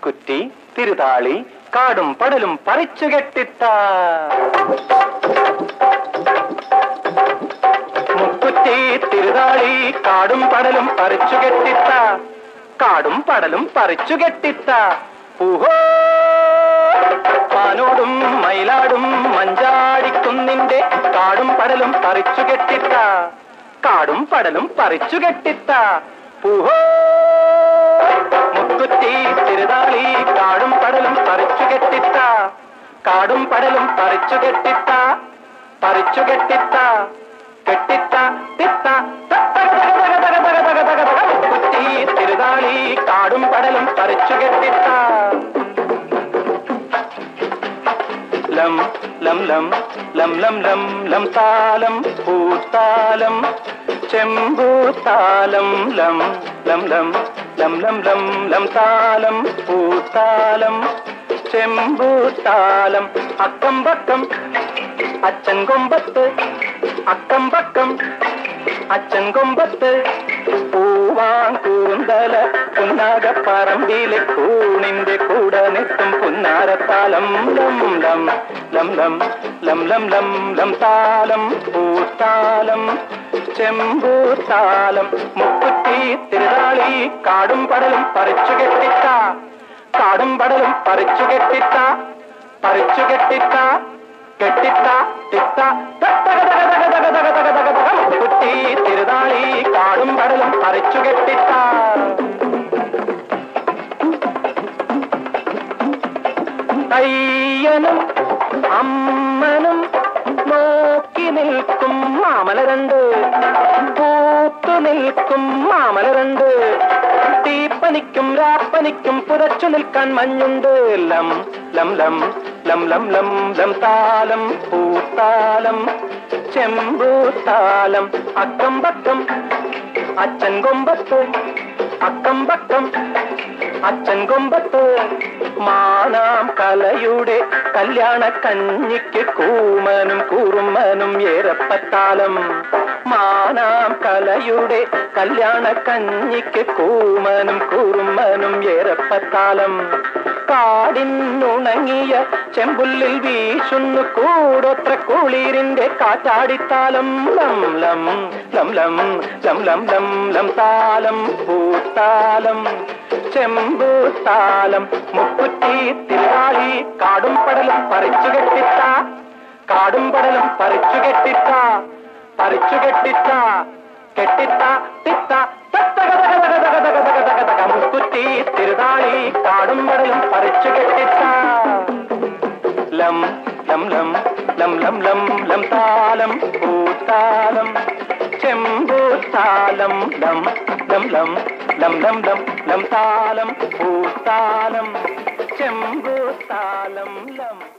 മുക്കുറ്റി തിരുതാളി കാടും പടലും പറിച്ചു കെട്ടിത്ത മുക്കുറ്റി തിരുതാളി കാടും പടലും പറിച്ചു കെട്ടിത്ത കാടും പടലും പറിച്ചു കെട്ടിത്ത ഊഹോ മാനോടും മയിലാടും മഞ്ചാടിക്കുന്നിന്റെ കാടും പടലും പറിച്ചു കെട്ടിത്ത കാടും പടലും പറിച്ചു കെട്ടിത്ത ഊഹോ മുക്കുറ്റി തിരുതാളി കാടും പടലും പറിച്ചു കെട്ടിത്ത കാടും പടലും പറിച്ചു കെട്ടിത്ത പറിച്ചു കെട്ടിത്ത കെട്ടിത്ത തിത്ത മുക്കുറ്റി തിരുതാളി കാടും പടലും പറിച്ചു കെട്ടിത്ത ലം ലം ലം ലം ലം ലം ലം താലം പൂത്താലം ചെമ്പൂത്താലം ലം ലം ലം ലം ലം ലം ലം താലം പൂത്താലം ചെമ്പൂത്താലം അക്കം പക്കം അച്ഛൻ കൊമ്പത്ത് അക്കം പക്കം അച്ഛൻ കൊമ്പത്ത് പൂവാൻ കൂന്തല പുന്നാകപ്പറമ്പിലെ കൂണിന്റെ കൂടെ നിൽക്കും പുന്നാരത്താലം ലം ലം ലം ലം ലം ലം ലം ലം താലം പൂത്താലം ചെമ്പൂത്താലം മുക്കുറ്റി തിരുതാളി കാടും പടലും പറിച്ചു കെട്ടിത്ത കാടും പടലും പറിച്ചു കെട്ടിത്ത പറിച്ചു കെട്ടിത്ത കെട്ടിത്ത തിത്ത കുട്ടി തിരുതാളി കാടും പടലും പറിച്ചു കെട്ടിത്ത അയ്യനും അമ്മനും നോക്കി നിൽക്കും മാമല രണ്ട് പൂത്തു നിൽക്കും മാമല രണ്ട് തീപ്പനിക്കും രാപ്പനിക്കും പുതച്ചു നിൽക്കാൻ മഞ്ഞുണ്ട് ലം ലം ലം ലം ലം ലം ലം താലം പൂത്താലം ചെമ്പൂത്താലം അക്കം പക്കം അച്ഛൻ കൊമ്പത്ത് അക്കം പക്കം അച്ഛൻ കൊമ്പത്ത് മാനാം കലയുടെ കല്യാണ കഞ്ഞിക്ക് കൂമനും കൂറുമ്മനും ഏറപ്പത്താലം മാനാം കലയുടെ കല്യാണ കഞ്ഞിക്ക് കൂമനും കൂറുമ്മനും ഏറപ്പത്താലം കാടിനുണങ്ങിയ ചെമ്പുല്ലിൽ വീശുന്നു കൂടൊത്ര കുളിരിന്റെ കാറ്റാടിത്താലം ലം ലം ലം ലം ലം ലം ലം ലം താലം പൂത്താലം ചെമ്പൂത്താലം മുക്കുറ്റി തിരുവാളി കാടും പടലും പറിച്ചു കെട്ടിത്ത കാടും പടലും പറിച്ചു കെട്ടിത്ത പറിച്ചു കെട്ടിത്ത കെട്ടിത്ത തിത്ത തത്തകതകതകതകതകതകതക മുക്കുറ്റി തിരുതാളി കാടും പടലും പറിച്ചു കെട്ടിത്ത ലം ലം ലം ലം ലം ലം ലം താലം പൂത്താലം ചെമ്പൂത്താലം ലം ലം ലം ലം ലം ലം ലം താലം പൂത്താലം ചെമ്പൂത്താലം ലം